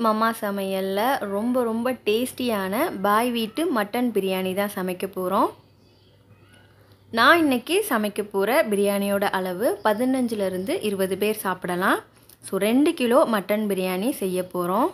mamma சமையலில் ரொம்ப ரொம்ப டேஸ்டியான பாய் வீட்டு மட்டன் பிரியாணி தான் சமைக்க போகிறோம் நான் இன்றைக்கி சமைக்க போகிற பிரியாணியோட அளவு பதினஞ்சுலேருந்து இருபது பேர் சாப்பிடலாம் ஸோ ரெண்டு கிலோ மட்டன் பிரியாணி செய்ய போகிறோம்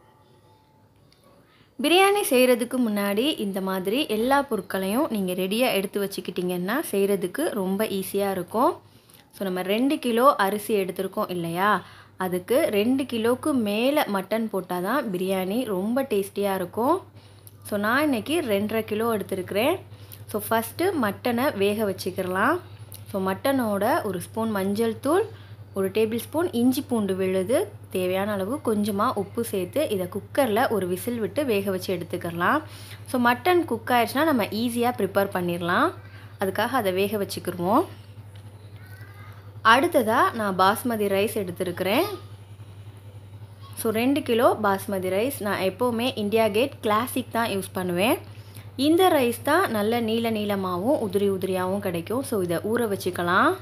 பிரியாணி செய்கிறதுக்கு முன்னாடி இந்த மாதிரி எல்லா பொருட்களையும் நீங்கள் ரெடியாக எடுத்து வச்சுக்கிட்டிங்கன்னா செய்கிறதுக்கு ரொம்ப ஈஸியாக இருக்கும் ஸோ நம்ம ரெண்டு கிலோ அரிசி எடுத்திருக்கோம் இல்லையா அதுக்கு ரெண்டு கிலோவுக்கு மேலே மட்டன் போட்டால் தான் பிரியாணி ரொம்ப டேஸ்டியாக இருக்கும் ஸோ நான் இன்றைக்கி ரெண்டரை கிலோ எடுத்துருக்கிறேன் ஸோ ஃபஸ்ட்டு மட்டனை வேக வச்சுக்கிறலாம் ஸோ மட்டனோட ஒரு ஸ்பூன் மஞ்சள் தூள் ஒரு டேபிள் ஸ்பூன் இஞ்சி பூண்டு விழுது தேவையான அளவு கொஞ்சமாக உப்பு சேர்த்து இதை குக்கரில் ஒரு விசில் விட்டு வேக வச்சு எடுத்துக்கலாம் ஸோ மட்டன் குக் ஆயிடுச்சுன்னா நம்ம ஈஸியாக ப்ரிப்பேர் பண்ணிடலாம் அதுக்காக அதை வேக வச்சுக்கிடுவோம் அடுத்ததாக நான் பாஸ்மதி ரைஸ் எடுத்துருக்கிறேன் ஸோ ரெண்டு கிலோ பாஸ்மதி ரைஸ் நான் எப்போவுமே இந்தியா கேட் கிளாசிக் தான் யூஸ் பண்ணுவேன் இந்த ரைஸ் தான் நல்ல நீல நீளமாகவும் உதிரி உதிரியாகவும் கிடைக்கும் ஸோ இதை ஊற வச்சுக்கலாம்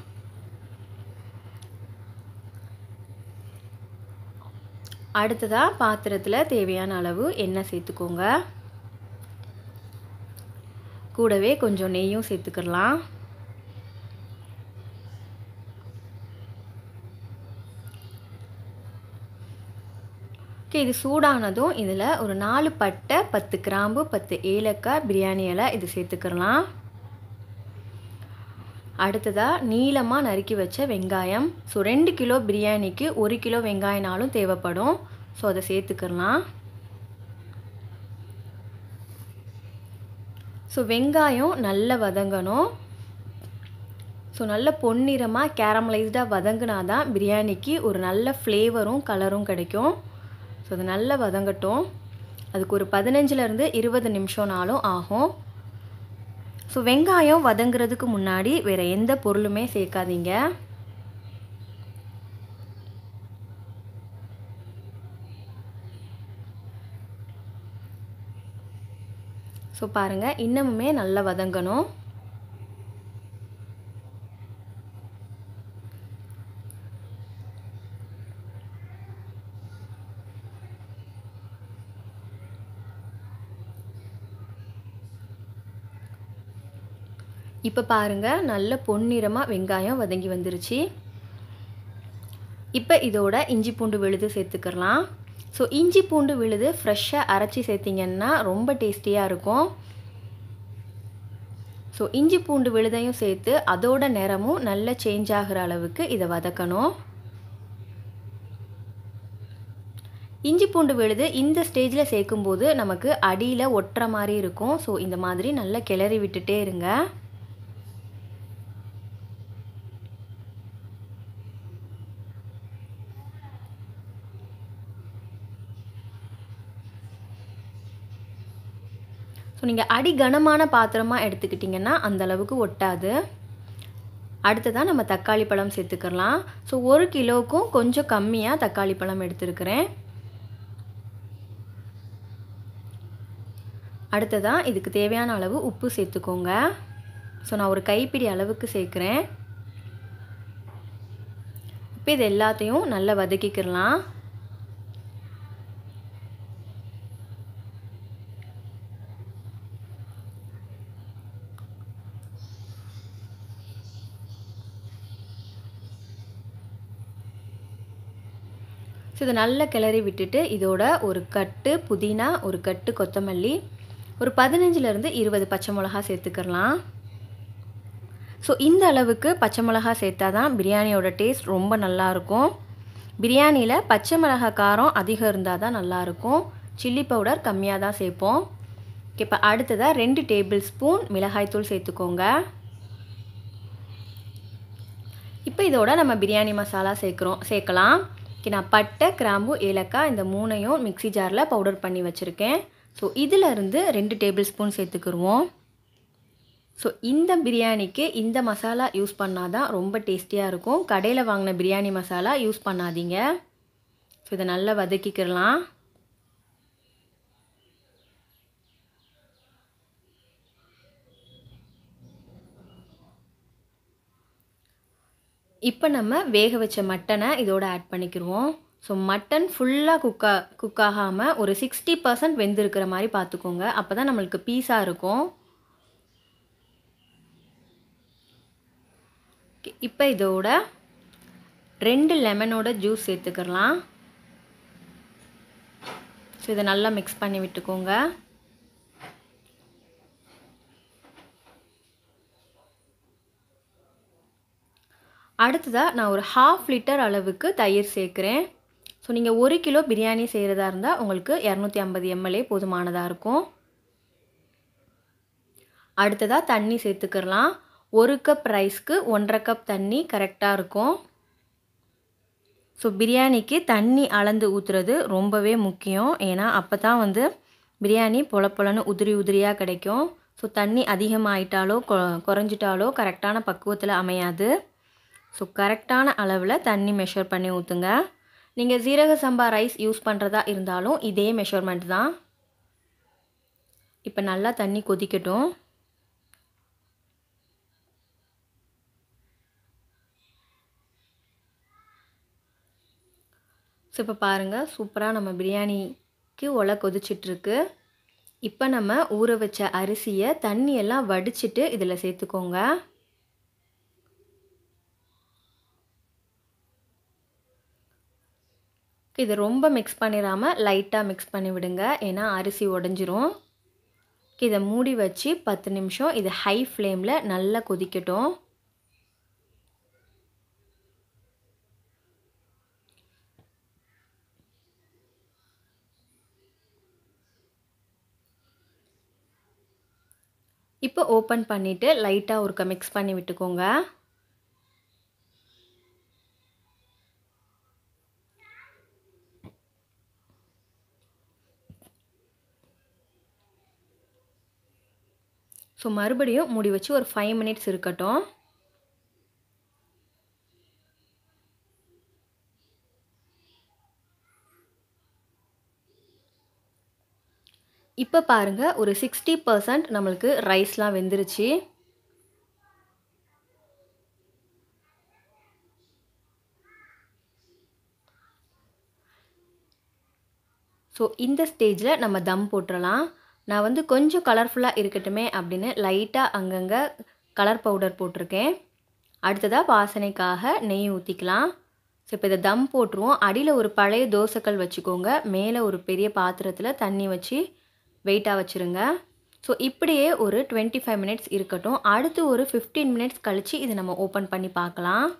அடுத்ததாக பாத்திரத்தில் தேவையான அளவு எண்ணெய் சேர்த்துக்கோங்க கூடவே கொஞ்சம் நெய்யும் சேர்த்துக்கலாம் ஓகே இது சூடானதும் இதில் ஒரு நாலு பட்டை பத்து கிராம்பு பத்து ஏலக்காய் பிரியாணி இலை இது சேர்த்துக்கலாம் அடுத்ததாக நீளமாக நறுக்கி வச்ச வெங்காயம் ஸோ ரெண்டு கிலோ பிரியாணிக்கு ஒரு கிலோ வெங்காயனாலும் தேவைப்படும் ஸோ அதை சேர்த்துக்கலாம் ஸோ வெங்காயம் நல்லா வதங்கணும் ஸோ நல்ல பொன்னிறமாக கேரமலைஸ்டாக வதங்கினா தான் பிரியாணிக்கு ஒரு நல்ல ஃப்ளேவரும் கலரும் கிடைக்கும் ஸோ அது நல்லா வதங்கட்டும் அதுக்கு ஒரு பதினஞ்சுலேருந்து இருபது நிமிஷம்னாலும் ஆகும் ஸோ வெங்காயம் வதங்குறதுக்கு முன்னாடி வேறு எந்த பொருளுமே சேர்க்காதீங்க ஸோ பாருங்கள் இன்னமுமே நல்லா வதங்கணும் இப்போ பாருங்கள் நல்ல பொன்னிறமாக வெங்காயம் வதங்கி வந்துருச்சு இப்போ இதோட இஞ்சி பூண்டு விழுது சேர்த்துக்கலாம் ஸோ இஞ்சி பூண்டு விழுது ஃப்ரெஷ்ஷாக அரைச்சி சேர்த்திங்கன்னா ரொம்ப டேஸ்டியாக இருக்கும் ஸோ இஞ்சி பூண்டு விழுதையும் சேர்த்து அதோட நிறமும் நல்ல சேஞ்ச் ஆகிற அளவுக்கு இதை வதக்கணும் இஞ்சி பூண்டு விழுது இந்த ஸ்டேஜில் சேர்க்கும்போது நமக்கு அடியில் ஒட்டுற மாதிரி இருக்கும் ஸோ இந்த மாதிரி நல்லா கிளறி விட்டுட்டே இருங்க ஸோ நீங்கள் அடி கனமான பாத்திரமாக எடுத்துக்கிட்டிங்கன்னா அந்த அளவுக்கு ஒட்டாது அடுத்ததாக நம்ம தக்காளி பழம் சேர்த்துக்கலாம் ஸோ ஒரு கிலோவுக்கும் கொஞ்சம் கம்மியாக தக்காளி பழம் எடுத்துருக்கிறேன் அடுத்ததாக இதுக்கு தேவையான அளவு உப்பு சேர்த்துக்கோங்க ஸோ நான் ஒரு கைப்பிடி அளவுக்கு சேர்க்குறேன் இப்போ இது எல்லாத்தையும் நல்லா வதக்கிக்கிறலாம் ஸோ இதை நல்லா கிளறி விட்டுட்டு இதோட ஒரு கட்டு புதினா ஒரு கட்டு கொத்தமல்லி ஒரு பதினஞ்சுலேருந்து இருபது பச்சை மிளகா சேர்த்துக்கலாம் ஸோ இந்த அளவுக்கு பச்சை மிளகா சேர்த்தா தான் பிரியாணியோட டேஸ்ட் ரொம்ப நல்லாயிருக்கும் பிரியாணியில் பச்சை மிளகா காரம் அதிகம் இருந்தால் தான் நல்லாயிருக்கும் சில்லி பவுடர் கம்மியாக தான் சேர்ப்போம் இப்போ அடுத்ததாக ரெண்டு டேபிள் ஸ்பூன் மிளகாய்த்தூள் சேர்த்துக்கோங்க இப்போ இதோட நம்ம பிரியாணி மசாலா சேர்க்குறோம் சேர்க்கலாம் ஓகே நான் பட்டை கிராம்பு ஏலக்காய் இந்த மூணையும் மிக்சி ஜாரில் பவுடர் பண்ணி வச்சுருக்கேன் ஸோ இதிலிருந்து ரெண்டு டேபிள் ஸ்பூன் சேர்த்துக்கிடுவோம் ஸோ இந்த பிரியாணிக்கு இந்த மசாலா யூஸ் பண்ணால் தான் ரொம்ப டேஸ்டியாக இருக்கும் கடையில் வாங்கின பிரியாணி மசாலா யூஸ் பண்ணாதீங்க ஸோ இதை நல்லா வதக்கிக்கிடலாம் இப்போ நம்ம வேக வச்ச மட்டனை இதோட ஆட் பண்ணிக்கிடுவோம் ஸோ மட்டன் ஃபுல்லாக குக்கா குக் ஆகாமல் ஒரு சிக்ஸ்டி பர்சன்ட் வெந்திருக்கிற மாதிரி பார்த்துக்கோங்க அப்போ தான் நம்மளுக்கு பீஸாக இருக்கும் இப்போ இதோட ரெண்டு லெமனோட ஜூஸ் சேர்த்துக்கலாம் ஸோ இதை நல்லா மிக்ஸ் பண்ணி விட்டுக்கோங்க அடுத்ததாக நான் ஒரு ஹாஃப் லிட்டர் அளவுக்கு தயிர் சேர்க்குறேன் ஸோ நீங்கள் ஒரு கிலோ பிரியாணி செய்கிறதா இருந்தால் உங்களுக்கு இரநூத்தி ஐம்பது எம்எல்ஏ போதுமானதாக இருக்கும் அடுத்ததாக தண்ணி சேர்த்துக்கிறலாம் ஒரு கப் ரைஸ்க்கு ஒன்றரை கப் தண்ணி கரெக்டாக இருக்கும் ஸோ பிரியாணிக்கு தண்ணி அளந்து ஊற்றுறது ரொம்பவே முக்கியம் ஏன்னா அப்போ தான் வந்து பிரியாணி பொல பொலன்னு உதிரி உதிரியாக கிடைக்கும் ஸோ தண்ணி அதிகமாயிட்டாலோ கொ குறைஞ்சிட்டாலோ கரெக்டான பக்குவத்தில் அமையாது ஸோ கரெக்டான அளவில் தண்ணி மெஷர் பண்ணி ஊற்றுங்க நீங்கள் ஜீரக சம்பா ரைஸ் யூஸ் பண்ணுறதா இருந்தாலும் இதே மெஷர்மெண்ட் தான் இப்போ நல்லா தண்ணி கொதிக்கட்டும் ஸோ இப்போ பாருங்கள் சூப்பராக நம்ம பிரியாணிக்கு ஒலை கொதிச்சிட்ருக்கு இப்போ நம்ம ஊற வச்ச அரிசியை தண்ணியெல்லாம் வடிச்சிட்டு இதில் சேர்த்துக்கோங்க இது ரொம்ப மிக்ஸ் பண்ணிடாமல் லைட்டாக மிக்ஸ் பண்ணி விடுங்க ஏன்னா அரிசி உடஞ்சிரும் இதை மூடி வச்சு பத்து நிமிஷம் இது ஹை ஃப்ளேமில் நல்லா கொதிக்கட்டும் இப்போ ஓப்பன் பண்ணிவிட்டு லைட்டாக ஒருக்க மிக்ஸ் பண்ணி விட்டுக்கோங்க ஸோ மறுபடியும் மூடி வச்சு ஒரு ஃபைவ் மினிட்ஸ் இருக்கட்டும் இப்போ பாருங்கள் ஒரு சிக்ஸ்டி பர்சன்ட் நம்மளுக்கு ரைஸ்லாம் வெந்துருச்சு ஸோ இந்த ஸ்டேஜில் நம்ம தம் போட்டுடலாம் நான் வந்து கொஞ்சம் கலர்ஃபுல்லாக இருக்கட்டுமே அப்படின்னு லைட்டாக அங்கங்கே கலர் பவுடர் போட்டிருக்கேன் அடுத்ததாக வாசனைக்காக நெய் ஊற்றிக்கலாம் ஸோ இப்போ இதை தம் போட்டுருவோம் அடியில் ஒரு பழைய தோசைக்கல் வச்சுக்கோங்க மேலே ஒரு பெரிய பாத்திரத்தில் தண்ணி வச்சு வெயிட்டாக வச்சுருங்க ஸோ இப்படியே ஒரு டுவெண்ட்டி ஃபைவ் மினிட்ஸ் இருக்கட்டும் அடுத்து ஒரு ஃபிஃப்டீன் மினிட்ஸ் கழித்து இதை நம்ம ஓப்பன் பண்ணி பார்க்கலாம்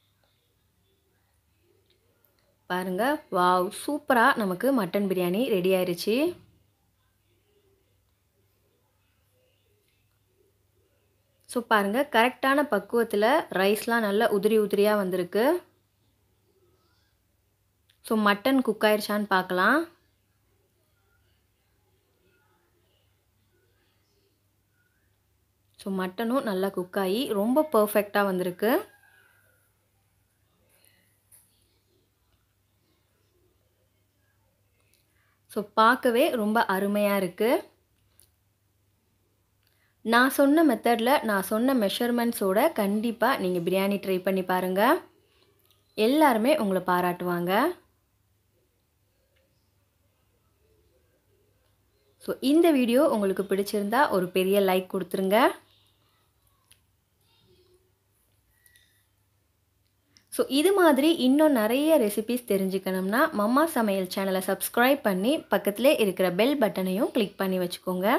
பாருங்கள் வாவ் சூப்பராக நமக்கு மட்டன் பிரியாணி ரெடி ஆயிடுச்சு ஸோ பாருங்கள் கரெக்டான பக்குவத்தில் ரைஸ்லாம் நல்லா உதிரி உதிரியாக வந்திருக்கு ஸோ மட்டன் குக் ஆயிடுச்சான்னு பார்க்கலாம் ஸோ மட்டனும் நல்லா குக் ஆகி ரொம்ப பர்ஃபெக்டாக வந்திருக்கு ஸோ பார்க்கவே ரொம்ப அருமையாக இருக்குது நான் சொன்ன மெத்தடில் நான் சொன்ன மெஷர்மெண்ட்ஸோட கண்டிப்பாக நீங்கள் பிரியாணி ட்ரை பண்ணி பாருங்கள் எல்லாருமே உங்களை பாராட்டுவாங்க ஸோ இந்த வீடியோ உங்களுக்கு பிடிச்சிருந்தா ஒரு பெரிய லைக் கொடுத்துருங்க ஸோ இது மாதிரி இன்னும் நிறைய ரெசிபிஸ் தெரிஞ்சுக்கணும்னா மம்மா சமையல் சேனலை சப்ஸ்கிரைப் பண்ணி பக்கத்திலே இருக்கிற பெல் பட்டனையும் கிளிக் பண்ணி வச்சுக்கோங்க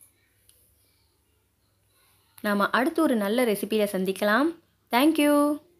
நாம் அடுத்து ஒரு நல்ல ரெசிபியில் சந்திக்கலாம் தேங்க்யூ